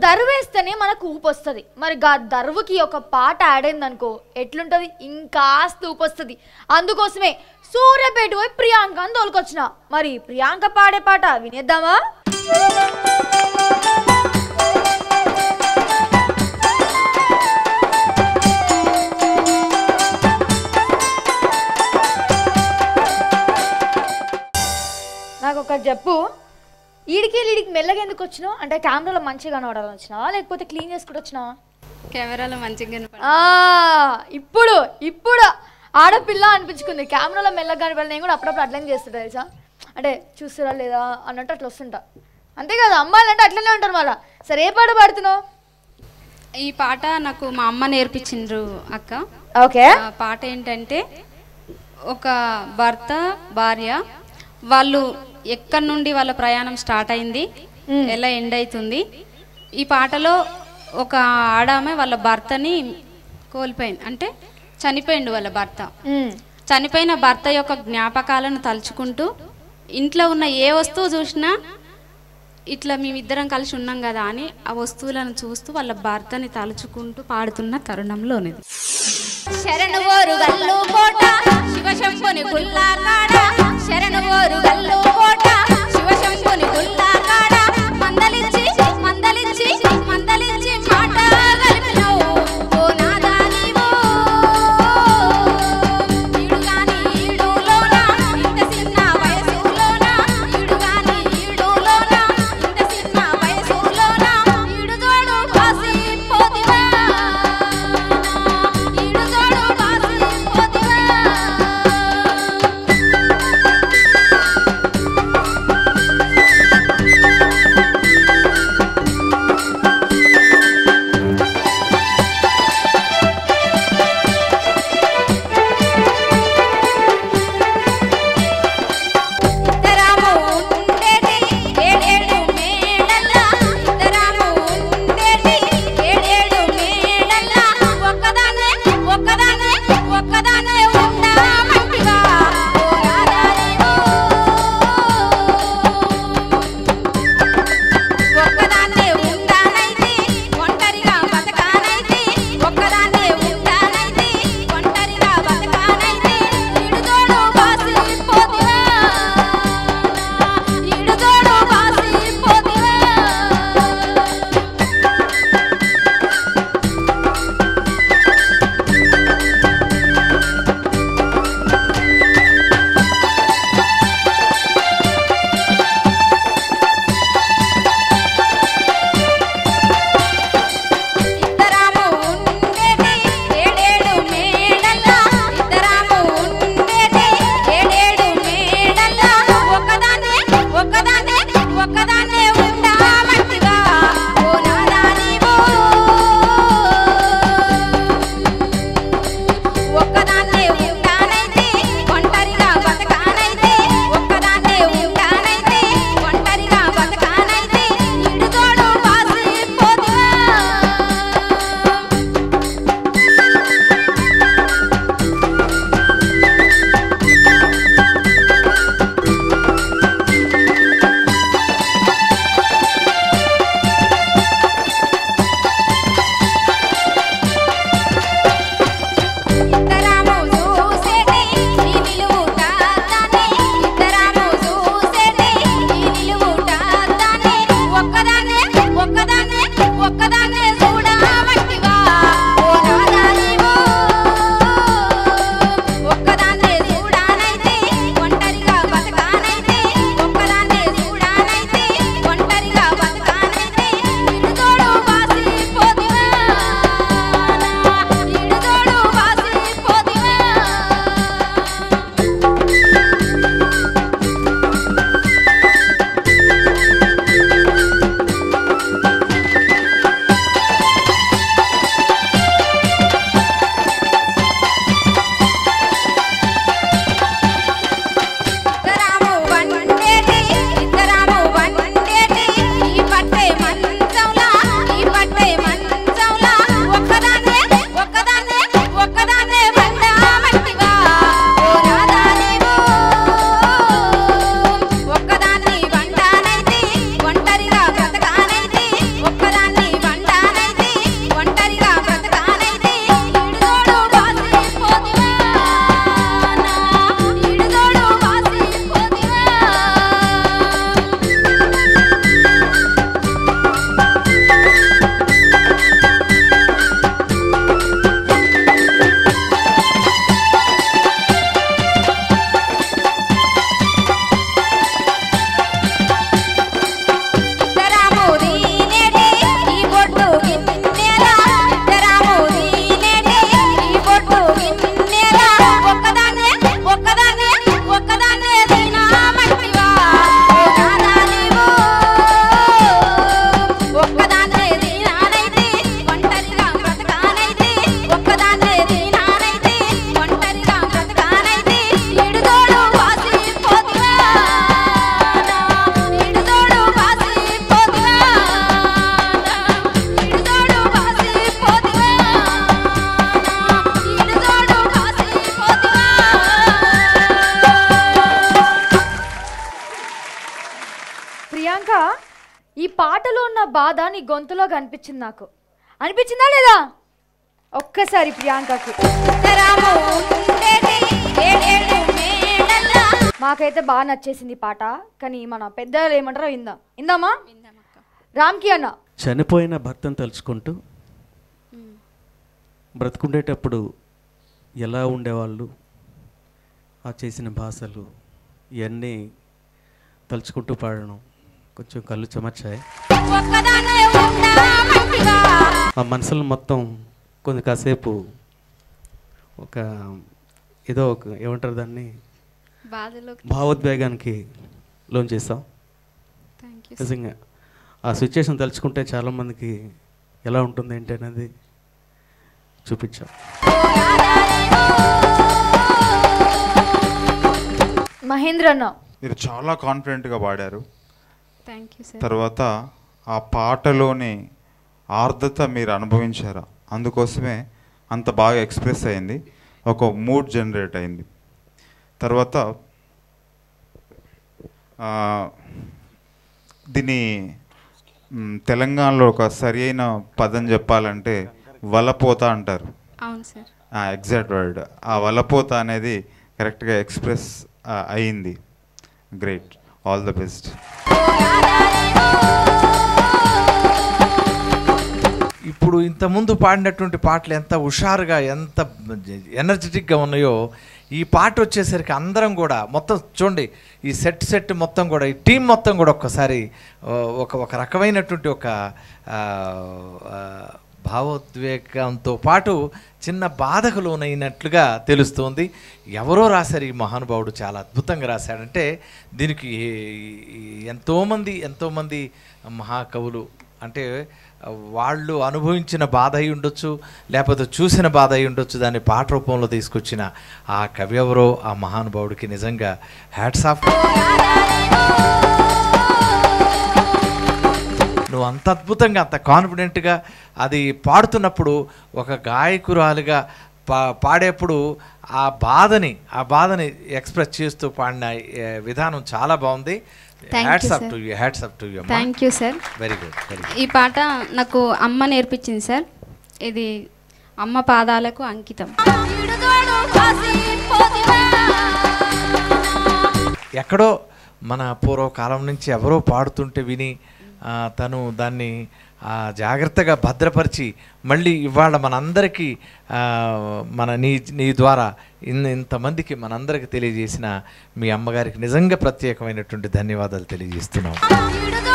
దరువేస్తేనే మనకు ఊపు వస్తుంది మరి గా దరువుకి ఒక పాట యాడ్ అయిందనుకో ఎట్లుంటది ఇంకాస్త ఊపు వస్తుంది అందుకోసమే సూర్యపేట పోయి ప్రియాంక అని తోలుకొచ్చిన మరి ప్రియాంక పాడే పాట వినేద్దామా నాకు ఒక చెప్పు ఈడికి ఈడికి మెల్లగా ఎందుకు వచ్చినావు అంటే కెమెరాలో మంచిగా కనబడాలని వచ్చినావా లేకపోతే క్లీన్ చేసుకుంటూ వచ్చినావా కెమెరాలో మంచిగా కనపడ ఆ, ఇప్పుడు ఇప్పుడు ఆడపిల్ల అనిపించుకుంది కెమెరాలో మెల్లగా కనపడాలి నేను కూడా అప్పుడప్పుడు అట్లనే చేస్తుంటా తెలుసా అంటే చూస్తారా లేదా అన్నట్టు అట్లా వస్తుంటా అంతే కదా అమ్మాయిలు అంటే అట్లనే ఉంటారు మళ్ళా సరే ఏ పాట పాడుతున్నావు ఈ పాట నాకు మా అమ్మ నేర్పించిండ్రు అక్క ఓకే ఆ పాట ఏంటంటే ఒక భర్త భార్య వాళ్ళు ఎక్కడి నుండి వాళ్ళ ప్రయాణం స్టార్ట్ అయింది ఎలా ఎండ్ అవుతుంది ఈ పాటలో ఒక ఆడామె వాళ్ళ భర్తని కోల్పోయింది అంటే చనిపోయిండు వాళ్ళ భర్త ఉమ్, చనిపోయిన భర్త యొక్క జ్ఞాపకాలను తలుచుకుంటూ ఇంట్లో ఉన్న ఏ వస్తువు చూసినా ఇట్లా మేమిద్దరం కలిసి ఉన్నాం కదా అని ఆ వస్తువులను చూస్తూ వాళ్ళ భర్తని తలుచుకుంటూ పాడుతున్న తరుణంలోనిది శరణు ఓరు గల్లు కోట శివశంభుని గుల్లా కాడ శరణు ఓరు గల్లు కోట శివశంభుని గుల్లా కాడ మందలించి మందలించి మందలించి మాట కలిపినవు ఓ నాదా నీవు ఈడుగాని ఈడులోన ఇంత చిన్న వయసులోన ఈడుగాని ఈడులోన ఇంత చిన్న వయసులోన ఈడుదోడు కాసి పోతివా ఈడుదోడు కాసి పోతివా ఈ పాటలో ఉన్న బాధ నీ గొంతులో కనిపించింది నాకు అనిపించిందా లేదా ఒక్కసారి ప్రియాంకకి ఉత్తరము ఉండేటి ఏడేడు మేడల మాకైతే బాగా నచ్చేసింది ఈ పాట కానీ మన పెద్దలు ఏమంటారో ఇందా ఇందామా రామ్కి అన్న చనిపోయిన భర్తను తలుచుకుంటూ బ్రతుకుండేటప్పుడు ఎలా ఉండేవాళ్ళు ఆ చేసిన భాషలు ఇవన్నీ తలుచుకుంటూ పాడడం కొంచెం కళ్ళు చెమర్చాయి ఒక్కదానే ఉండా మంచిగా ఆ మనసులు మొత్తం కొంచెం కాసేపు ఒక ఏదో ఒక ఏమంటారు దాన్ని బాధలో భావోద్వేగానికి లోన్ చేసాం థ్యాంక్ యూ నిజంగా ఆ సిచ్యుయేషన్ తలుచుకుంటే చాలామందికి ఎలా ఉంటుంది ఏంటి అనేది చూపించాం మహేంద్ర అన్న మీరు చాలా కాన్ఫిడెంట్గా పాడారు థ్యాంక్ యూ సార్ తర్వాత ఆ పాటలోని ఆర్ద్రత మీరు అనుభవించారు అందుకోసమే అంత బాగా ఎక్స్ప్రెస్ అయింది ఒక మూడ్ జనరేట్ అయింది తర్వాత ఆ, దీన్ని మ్, తెలంగాణలో ఒక సరి అయిన పదం చెప్పాలంటే వలపోత అంటారు అవును సార్ ఎగ్జాక్ట్ వర్డ్ ఆ వలపోత అనేది కరెక్ట్గా ఎక్స్ప్రెస్ అయింది గ్రేట్ ఆల్ ద బెస్ట్ ఇప్పుడు ఇంతకుముందు పాడినటువంటి పాటలు ఎంత హుషారుగా ఎంత ఎనర్జెటిక్గా ఉన్నాయో ఈ పాట వచ్చేసరికి అందరం కూడా మొత్తం చూడండి ఈ సెట్ సెట్ మొత్తం కూడా ఈ టీం మొత్తం కూడా ఒక్కసారి ఆ, ఒక ఒక రకమైనటువంటి ఒక ఆ, ఆ, భావోద్వేగంతో పాటు చిన్న బాధకు లోనైనట్లుగా తెలుస్తుంది ఎవరో రాశారు ఈ మహానుభావుడు చాలా అద్భుతంగా రాశాడంటే దీనికి ఎంతోమంది ఎంతోమంది మహాకవులు అంటే వాళ్ళు అనుభవించిన బాధ అయి ఉండొచ్చు లేకపోతే చూసిన బాధ అయి ఉండొచ్చు దాన్ని పాట రూపంలో తీసుకొచ్చిన ఆ కవి ఎవరో ఆ మహానుభావుడికి నిజంగా హ్యాట్స్ ఆఫ్ నువ్వు అంత అద్భుతంగా అంత కాన్ఫిడెంట్గా అది పాడుతున్నప్పుడు ఒక గాయకురాలుగా పా పాడేప్పుడు ఆ బాధని ఆ బాధని ఎక్స్ప్రెస్ చేస్తూ పాడిన ఏ, విధానం చాలా బాగుంది Thank you, hats up sir. To you hats up to you thank you sir very good very good ఈ పాట నాకు అమ్మ నేర్పించింది సార్ ఇది అమ్మ పాదాలకు అంకితం ఇడుదోడు కాసి పోతివా ఎక్కడో మన పూర్వకాలం నుంచి ఎవరో పాడుతుంటే విని ఆ, తను దాన్ని ఆ, జాగ్రత్తగా భద్రపరిచి మళ్ళీ ఇవాళ మనందరికీ ఆ, మన నీ నీ ద్వారా ఇన్ ఇంతమందికి మనందరికీ తెలియజేసిన మీ అమ్మగారికి నిజంగా ప్రత్యేకమైనటువంటి ధన్యవాదాలు తెలియజేస్తున్నాం ఇడుదోడు